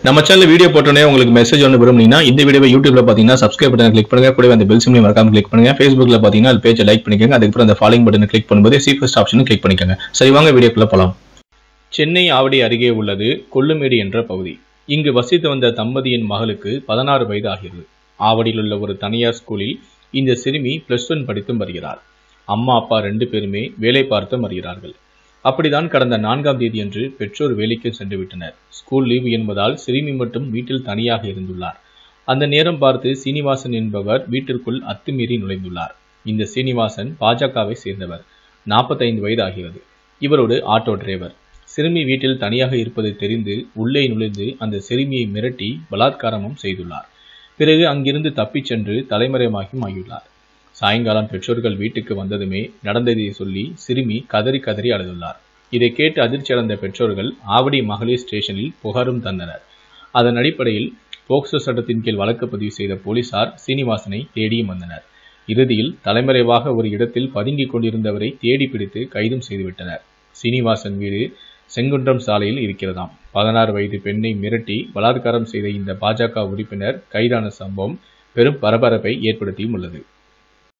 நம்ம channel video போட்டோன்னே உங்களுக்கு மெசேஜ் ஒன்று விரும்புனீங்கன்னா இந்த வீடியோவை யூடியூப்ல பார்த்தீங்கன்னா சப்ஸ்கிரைப் பட்டன் கிளிக் பண்ணுங்க கூடவே அந்த பெல் சிம்லையும் மறக்காம கிளிக் பண்ணுங்க ஃபேஸ்புக்ல பார்த்தீங்கன்னா அது பேஜை லைக் பண்ணிக்கோங்க அதுக்கப்புறம் அந்த ஃபாலோயிங் பட்டனை கிளிக் பண்ணும்போது சி ஃபர்ஸ்ட் ஆப்ஷனும் கிளிக் பண்ணிக்கோங்க சரி வாங்க வீடியோக்குள்ள போலாம் சென்னை ஆவடி அருகே உள்ளது கொல்லுமேடு என்ற பகுதி இங்கு வசித்து வந்த தம்பதியின் மகளுக்கு பதினாறு வயது ஆகிறது ஆவடியில் உள்ள ஒரு தனியார் ஸ்கூலில் இந்த சிறுமி பிளஸ் ஒன் படித்தும் வருகிறார் அம்மா அப்பா ரெண்டு பேருமே வேலை பார்த்தும் வருகிறார்கள் அப்படிதான் கடந்த நான்காம் தேதியன்று பெற்றோர் வேலைக்கு சென்று விட்டனர் ஸ்கூல் லீவு என்பதால் சிறுமி மட்டும் வீட்டில் தனியாக இருந்துள்ளார் அந்த நேரம் பார்த்து சீனிவாசன் என்பவர் வீட்டிற்குள் அத்துமீறி நுழைந்துள்ளார் இந்த சீனிவாசன் பாஜகவை சேர்ந்தவர் நாற்பத்தைந்து வயது ஆகிறது இவரோடு ஆட்டோ டிரைவர் சிறுமி வீட்டில் தனியாக இருப்பது தெரிந்து உள்ளே நுழைந்து அந்த சிறுமியை மிரட்டி பலாத்காரமும் செய்துள்ளார் பிறகு அங்கிருந்து தப்பிச் சென்று தலைமறைவாகியும் ஆகியுள்ளார் சாயங்காலம் பெற்றோர்கள் வீட்டுக்கு வந்ததுமே நடந்ததை சொல்லி சிறுமி கதறி கதறி அழுதுள்ளார் இதை கேட்டு அதிர்ச்சி அடைந்த பெற்றோர்கள் ஆவடி மகளிர் ஸ்டேஷனில் புகாரும் தந்தனர் அதன் அடிப்படையில் போக்சோ சட்டத்தின் கீழ் வழக்கு பதிவு செய்த போலீசார் சீனிவாசனை தேடியும் வந்தனர் இறுதியில் தலைமறைவாக ஒரு இடத்தில் பதுங்கிக் கொண்டிருந்தவரை தேடி பிடித்து கைதும் செய்துவிட்டனர் சீனிவாசன் வீடு செங்குன்றம் சாலையில் இருக்கிறதாம் பதினாறு வயது பெண்ணை மிரட்டி பலாத்காரம் செய்த இந்த பாஜக உறுப்பினர் கைதான சம்பவம் பெரும் பரபரப்பை ஏற்படுத்தியும் உள்ளது